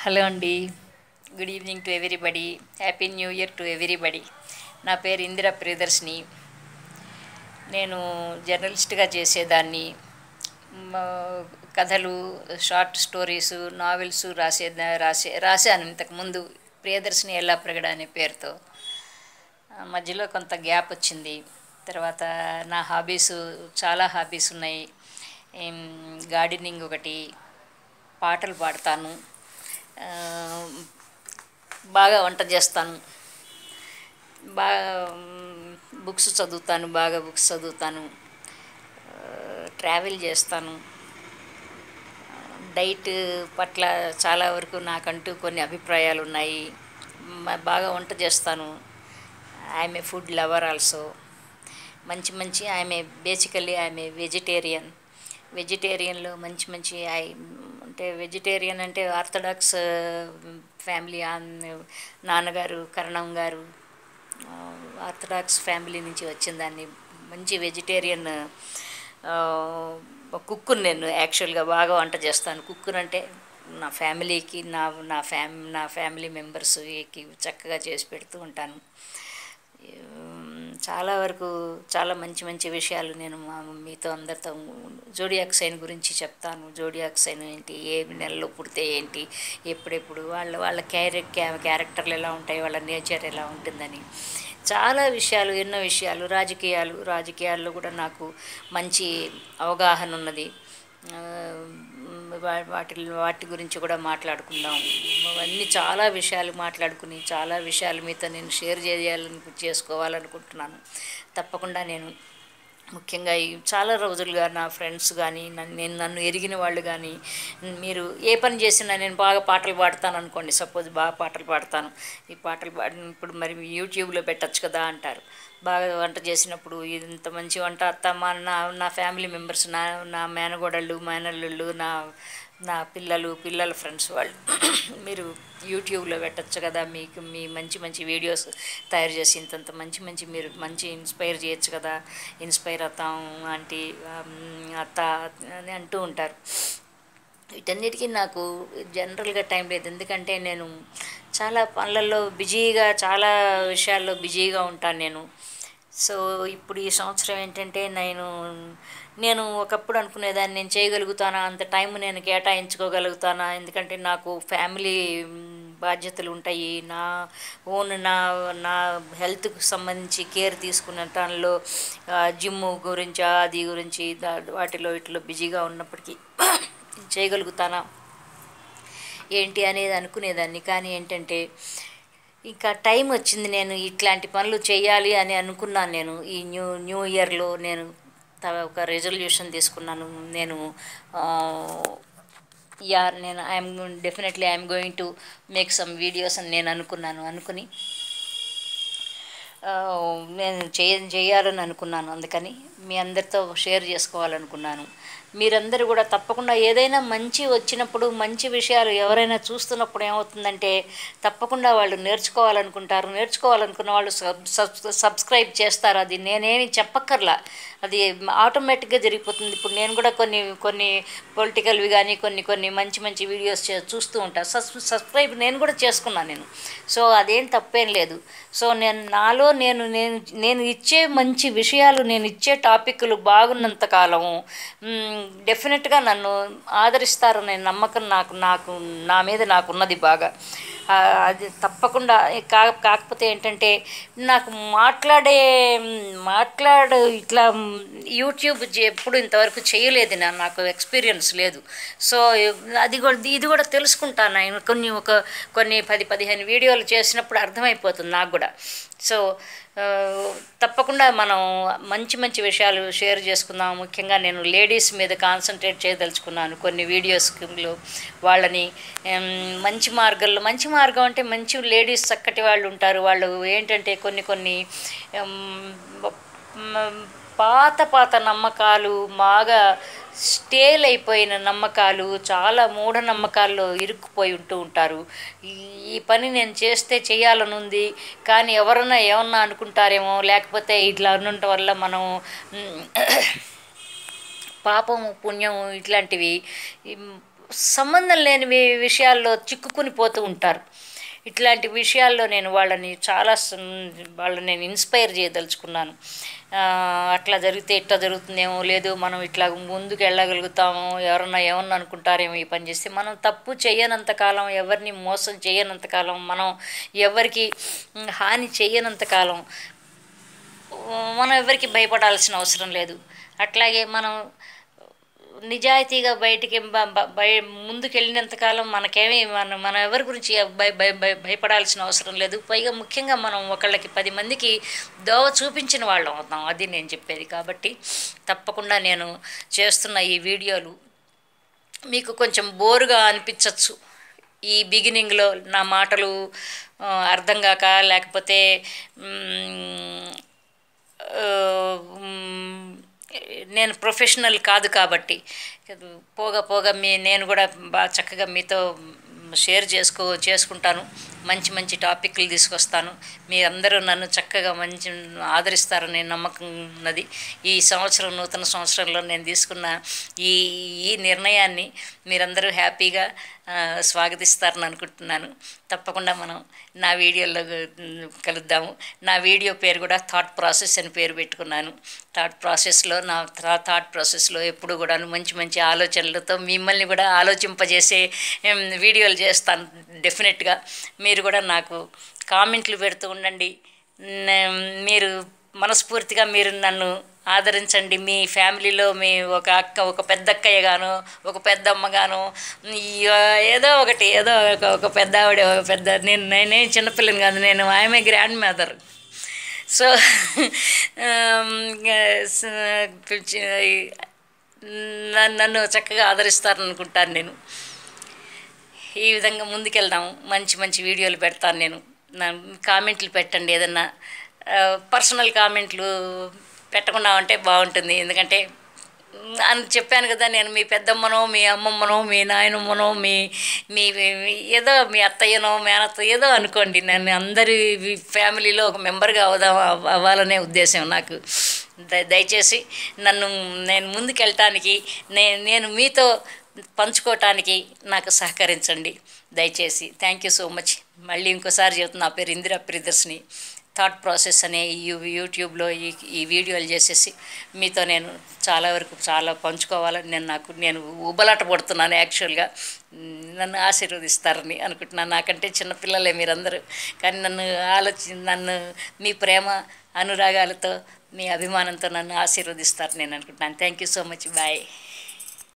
hello అండి good evening to everybody happy new year to everybody నా పేరు ఇందిరా ప్రియదర్శిని నేను జర్నలిస్ట్గా చేసేదాన్ని మ- కథలు షార్ట్ స్టోరీస్ నావెల్స్ రాసే రాసే రాశాను ఇంతకుముందు ప్రియదర్శిని ఎల్లా ప్రగడ అనే పేరుతో ఆ, మధ్యలో కొంత గ్యాప్ వచ్చింది తర్వాత నా హాబీస్ చాలా హాబీస్ ఉన్నాయి ఏం, గార్డెనింగ్ ఒకటి పాటలు పాడతాను ఆ, బాగా వంట చేస్తాను బాగా మ్, బుక్స్ చదువుతాను బాగా బుక్స్ చదువుతాను ఆ, ట్రావెల్ చేస్తాను డైట్ పట్ల చాలా వరకు నాకంటూ కొన్ని అభిప్రాయాలు ఉన్నాయి మ- బాగా వంట చేస్తాను I'm a food lover also మంచి మంచి ఆమె బేసికల్లీ ఆమె వెజిటేరియన్ వెజిటేరియన్లో మంచి మంచి ఐ అంటే వెజిటేరియన్ అంటే ఆర్థడాక్స్ ఫ్యామిలీ నాన్నగారు కరణం గారు ఆర్థడాక్స్ ఫ్యామిలీ నుంచి వచ్చిన దాన్ని మంచి వెజిటేరియన్ కుక్కుని నేను యాక్చువల్గా బాగా వంట చేస్తాను కుక్కుని అంటే నా ఫ్యామిలీకి నా నా ఫ్యామ్ నా ఫ్యామిలీ మెంబర్స్కి చక్కగా చేసి పెడుతూ ఉంటాను ఉమ్, చాలా వరకు చాలా మంచి మంచి విషయాలు నేను మా మీతో అందరితో జోడియాక్ సైన్ గురించి చెప్తాను జోడియాక్ సైన్ ఏంటి ఏ నెలలో పుడితే ఏంటి ఎప్పుడెప్పుడు వాళ్ళ వాళ్ళ క్యారెక్ క్యారెక్టర్లు ఎలా ఉంటాయి వాళ్ళ నేచర్ ఎలా ఉంటుందని చాలా విషయాలు ఎన్నో విషయాలు రాజకీయాలు రాజకీయాల్లో కూడా నాకు మంచి అవగాహన ఉన్నది ఆ, వా- వాటి వాటి గురించి కూడా మాట్లాడుకుందాం అవన్నీ చాలా విషయాలు మాట్లాడుకుని చాలా విషయాలు మీతో నేను షేర్ చేయాలని చేసుకోవాలనుకుంటున్నాను తప్పకుండా నేను ముఖ్యంగా ఈ చాలా రోజులుగా నా ఫ్రెండ్స్ కానీ నన్ను నేను నన్ను ఎరిగిన వాళ్ళు కానీ మీరు ఏ పని చేసినా నేను బాగా పాటలు పాడతాను అనుకోండి సపోజ్ బాగా పాటలు పాడతాను ఈ పాటలు పాడి ఇప్పుడు మరి యూట్యూబ్లో పెట్టచ్చు కదా అంటారు బాగా వంట చేసినప్పుడు ఇంత మంచి వంట అత్త మా నా నా ఫ్యామిలీ మెంబర్స్ నా నా మేనగోడళ్ళు మేనల్లుళ్ళు నా నా పిల్లలు పిల్లల ఫ్రెండ్స్ వాళ్ళు మీరు యూట్యూబ్లో పెట్టచ్చు కదా మీకు మీ మంచి మంచి వీడియోస్ తయారు చేసి ఇంతంత మంచి మంచి మీరు మంచి ఇన్స్పైర్ చేయొచ్చు కదా ఇన్స్పైర్ అవుతాం ఆంటీ ఆమ్, అత్త అని అంటూ ఉంటారు వీటన్నిటికీ నాకు జనరల్గా టైం లేదు ఎందుకంటే నేను చాలా పనులలో బిజీగా చాలా విషయాల్లో బిజీగా ఉంటాను నేను సో ఇప్పుడు ఈ సంవత్సరం ఏంటంటే నేను నేను ఒకప్పుడు అనుకునేదాన్ని నేను చేయగలుగుతానా అంత టైం నేను కేటాయించుకోగలుగుతానా ఎందుకంటే నాకు ఫ్యామిలీ బాధ్యతలు ఉంటాయి నా ఓన్ నా నా హెల్త్కి సంబంధించి కేర్ తీసుకున్న దానిలో జిమ్ గురించి అది గురించి దా- వాటిలో వీటిలో బిజీగా ఉన్నప్పటికీ చేయగలుగుతానా ఏంటి అనేది అనుకునేదాన్ని కానీ ఏంటంటే ఇంకా టైం వచ్చింది నేను ఇట్లాంటి పనులు చేయాలి అని అనుకున్నాను నేను ఈ న్యూ న్యూ ఇయర్లో నేను త- ఒక రెజల్యూషన్ తీసుకున్నాను నేను యా నేను I'm definitely I'm going to make some videos అని నేను అనుకున్నాను అనుకుని ఆ, నేను చేయ చేయాలని అనుకున్నాను అందుకని మీ అందరితో షేర్ చేసుకోవాలనుకున్నాను మీరందరూ కూడా తప్పకుండా ఏదైనా మంచి వచ్చినప్పుడు మంచి విషయాలు ఎవరైనా చూస్తున్నప్పుడు ఏమవుతుందంటే తప్పకుండా వాళ్ళు నేర్చుకోవాలనుకుంటారు నేర్చుకోవాలనుకున్న వాళ్ళు సబ్ సబ్ సబ్స్క్రైబ్ చేస్తారు అది నేనేమి చెప్పక్కర్లా అది ఆటోమేటిక్గా జరిగిపోతుంది ఇప్పుడు నేను కూడా కొన్ని కొన్ని పొలిటికల్వి కానీ కొన్ని కొన్ని మంచి మంచి వీడియోస్ చే- చూస్తూ ఉంటాను సబ్ సబ్స్క్రైబ్ నేను కూడా చేసుకున్నాను నేను సో అదేం తప్పేం లేదు సో నేను నాలో నేను నేను నేను ఇచ్చే మంచి విషయాలు నేను ఇచ్చే టాపిక్లు బాగున్నంత కాలము డెఫినెట్గా నన్ను ఆదరిస్తారనే నమ్మకం నాకు నాకు నా మీద నాకున్నది బాగా ఆ, అది తప్పకుండా కా కాకపోతే ఏంటంటే నాకు మాట్లాడే మాట్లాడు ఇట్లా యూట్యూబ్ చే- ఎప్పుడు ఇంతవరకు చేయలేదు నా నాకు ఎక్స్పీరియన్స్ లేదు సో అది కూడా ఇది కూడా తెలుసుకుంటాను నేను కొన్ని ఒక కొన్ని పది పదిహేను వీడియోలు చేసినప్పుడు అర్థమైపోతుంది నాకు కూడా సో ఆ, తప్పకుండా మనం మంచి మంచి విషయాలు షేర్ చేసుకుందాం ముఖ్యంగా నేను లేడీస్ మీద కాన్సన్ట్రేట్ చేయదలుచుకున్నాను కొన్ని వీడియోస్లో వాళ్ళని ఏం, మంచి మార్గంలో మంచి మార్గం అంటే మంచి లేడీస్ చక్కటి వాళ్ళు ఉంటారు వాళ్ళు ఏంటంటే కొన్ని కొన్ని ఏం, మ్, పాత పాత నమ్మకాలు బాగా స్టేల్ అయిపోయిన నమ్మకాలు చాలా మూఢనమ్మకాల్లో ఇరుక్కుపోయి ఉంటూ ఉంటారు ఈ ఈ పని నేను చేస్తే చేయాలని ఉంది కానీ ఎవరన్నా ఏమన్నా అనుకుంటారేమో లేకపోతే ఇట్లా ఉండటం వల్ల మనం మ్, పాపము పుణ్యము ఇట్లాంటివి ఈ సంబంధం లేని వి- విషయాల్లో చిక్కుకుని పోతూ ఉంటారు ఇట్లాంటి విషయాల్లో నేను వాళ్ళని చాలా సం- వాళ్ళని నేను ఇన్స్పైర్ చేయదలుచుకున్నాను ఆ, అట్లా జరిగితే ఇట్లా జరుగుతుందేమో లేదు మనం ఇట్లా ముందుకు వెళ్ళగలుగుతాము ఎవరన్నా ఏమన్నా అనుకుంటారేమో ఈ పని చేస్తే మనం తప్పు చేయనంత కాలం ఎవరిని మోసం చేయనంత కాలం మనం ఎవరికి ఉమ్, హాని చేయనంత కాలం మనం ఎవరికి భయపడాల్సిన అవసరం లేదు అట్లాగే మనం నిజాయితీగా బయటికి బ- బ- బయ ముందుకు వెళ్ళినంతకాలం మనకేమీ మన మనం ఎవరి గురించి భయ భయ భయ- భయపడాల్సిన అవసరం లేదు పైగా ముఖ్యంగా మనం ఒకళ్ళకి పది మందికి దోవ చూపించిన వాళ్ళం అవుతాం అది నేను చెప్పేది కాబట్టి తప్పకుండా నేను చేస్తున్న ఈ వీడియోలు మీకు కొంచెం బోరుగా అనిపించవచ్చు ఈ బిగినింగ్లో నా మాటలు ఆ, అర్థం కాక లేకపోతే మ్, ఆ, మ్, నేను ప్రొఫెషనల్ కాదు కాబట్టి పోగా పోగా మీ నేను కూడా బాగా చక్కగా మీతో షేర్ చేసుకో చేసుకుంటాను మంచి మంచి టాపిక్లు తీసుకొస్తాను మీరందరూ నన్ను చక్కగా మంచి ఆదరిస్తారని నమ్మకం ఉన్నది ఈ సంవత్సరం నూతన సంవత్సరంలో నేను తీసుకున్న ఈ ఈ నిర్ణయాన్ని మీరందరూ హ్యాపీగా ఆ, స్వాగతిస్తారని అనుకుంటున్నాను తప్పకుండా మనం నా వీడియోలో ఉమ్, కలుద్దాము నా వీడియో పేరు కూడా థాట్ ప్రాసెస్ అని పేరు పెట్టుకున్నాను థాట్ ప్రాసెస్లో నా థాట్ ప్రాసెస్లో ఎప్పుడు కూడా మంచి మంచి ఆలోచనలతో మిమ్మల్ని కూడా ఆలోచింపజేసే ఉమ్, వీడియోలు చేస్తాను డెఫినెట్గా మీరు కూడా నాకు కామెంట్లు పెడుతూ ఉండండి నే- మీరు మనస్ఫూర్తిగా మీరు నన్ను ఆదరించండి మీ ఫ్యామిలీలో మీ ఒక అక్క ఒక పెద్ద అక్కయ్య గాను ఒక పెద్ద అమ్మగాను ఏదో ఒకటి ఏదో ఒక ఒక పెద్ద ఆవిడ ఒక పెద్ద నేను నేనే చిన్నపిల్లని కాదు నేను ఆమె గ్రాండ్ మదర్ సో నన్ను చక్కగా ఆదరిస్తారని అనుకుంటాను నేను ఈ విధంగా ముందుకెళ్దాము మంచి మంచి వీడియోలు పెడతాను నేను నా కామెంట్లు పెట్టండి ఏదన్నా ఆ, పర్సనల్ కామెంట్లు పెట్టకుండా ఉంటే బాగుంటుంది ఎందుకంటే మ్, అని చెప్పాను కదా నేను మీ పెద్దమ్మనో మీ అమ్మమ్మనో మీ నాయనమ్మనో మీ మీ మీ- ఏదో మీ అత్తయ్యనో మేనత్త ఏదో అనుకోండి నేను అందరి ఫ్యామిలీలో ఒక మెంబర్గా అవుదాం అవ్- అవ్వాలనే ఉద్దేశం నాకు ద- దయచేసి నన్ను నేను ముందుకెళ్ళటానికి నేను నేను మీతో పంచుకోవటానికి నాకు సహకరించండి దయచేసి థ్యాంక్ యూ సో మచ్ మళ్ళీ ఇంకోసారి చెబుతున్నా నా పేరు ఇందిరా ప్రియదర్శిని థాట్ ప్రాసెస్ అనే ఈ యూ- యూట్యూబ్లో ఈ ఈ వీడియోలు చేసేసి మీతో నేను చాలా వరకు చాలా పంచుకోవాలని నేను నాకు నేను ఉబలాట పడుతున్నాను యాక్చువల్గా మ్, నన్ను ఆశీర్వదిస్తారని అనుకుంటున్నాను నాకంటే చిన్నపిల్లలే మీరందరూ కానీ నన్ను ఆలోచి నన్ను మీ ప్రేమ అనురాగాలతో మీ అభిమానంతో నన్ను ఆశీర్వదిస్తారు నేను అనుకుంటున్నాను thank you so much bye